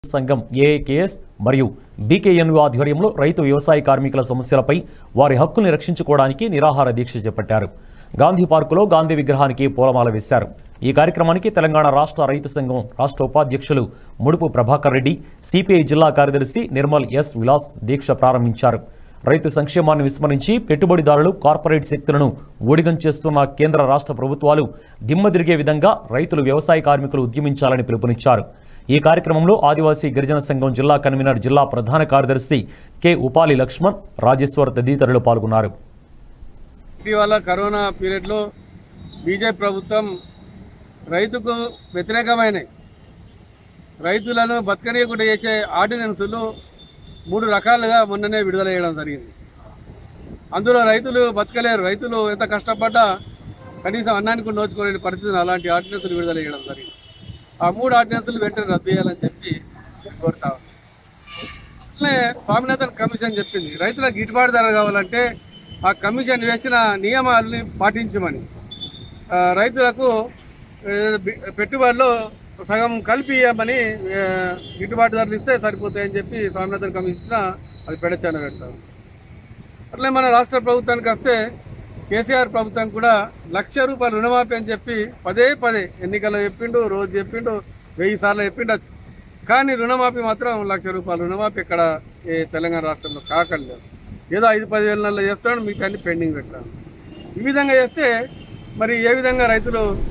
సంఘం ఏఏకేఎస్ మరియు బీకేఎన్యు ఆధ్వర్యంలో రైతు వ్యవసాయ కార్మికుల సమస్యలపై వారి హక్కుల్ని రక్షించుకోవడానికి నిరాహార దీక్ష చేపట్టారు గాంధీ పార్కులో గాంధీ విగ్రహానికి పూలమాల వేశారు ఈ కార్యక్రమానికి తెలంగాణ రాష్ట్ర రైతు సంఘం రాష్ట్ర ఉపాధ్యక్షులు ముడుపు ప్రభాకర్ రెడ్డి సిపిఐ జిల్లా కార్యదర్శి నిర్మల్ ఎస్ విలాస్ దీక్ష ప్రారంభించారు రైతు సంక్షేమాన్ని విస్మరించి పెట్టుబడిదారులు కార్పొరేట్ శక్తులను ఊడిగం చేస్తున్న కేంద్ర రాష్ట్ర ప్రభుత్వాలు దిమ్మదిరిగే విధంగా రైతులు వ్యవసాయ కార్మికులు ఉద్యమించాలని పిలుపునిచ్చారు ఈ కార్యక్రమంలో ఆదివాసీ గిరిజన సంఘం జిల్లా కన్వీనర్ జిల్లా ప్రధాన కార్యదర్శి కె ఉపాలి లక్ష్మణ్ రాజేశ్వర్ తదితరులు పాల్గొన్నారు ఇటీవల కరోనా పీరియడ్లో బీజేపీ ప్రభుత్వం రైతుకు వ్యతిరేకమైనవి రైతులను బతకనీయకుండా చేసే ఆర్డినెన్సులు మూడు రకాలుగా మొన్ననే విడుదల చేయడం జరిగింది అందులో రైతులు బతకలేరు రైతులు ఎంత కష్టపడ్డా కనీసం అన్నానికి నోచుకోలేని పరిస్థితులు అలాంటి ఆర్డినెన్సులు విడుదల చేయడం జరిగింది ఆ మూడు ఆర్డినెన్సులు వెంటనే రద్దు చేయాలని చెప్పి కోరుతా ఉన్నాం. అట్లే స్వామినాథన్ కమిషన్ చెప్పింది రైతులకు గిట్టుబాటు ధర కావాలంటే ఆ కమిషన్ వేసిన నియమాలని పాటించమని ఆ, రైతులకు ఏ, బి- పెట్టుబడిలో సగం కలిపి ఇవ్వమని ఏ, గిట్టుబాటు ధరలు ఇస్తే సరిపోతాయని చెప్పి స్వామినాథన్ కమిషన్ ఇచ్చిన అది పెడచాన పెడతాం అట్లే మన రాష్ట్ర ప్రభుత్వానికి వస్తే కేసీఆర్ ప్రభుత్వం కూడా లక్ష రూపాయలు రుణమాఫీ అని చెప్పి పదే పదే ఎన్నికల్లో చెప్పిండు రోజు చెప్పిండు వెయ్యి సార్లు చెప్పిండొచ్చు కానీ రుణమాఫీ మాత్రం లక్ష రూపాయలు రుణమాఫీ ఇక్కడ ఈ తెలంగాణ రాష్ట్రంలో కాకలేదు ఏదో ఐదు పది వేల నెలలు చేస్తాడు మిగతా అన్ని పెండింగ్ పెట్టాను ఈ విధంగా చేస్తే మరి ఏ విధంగా రైతులు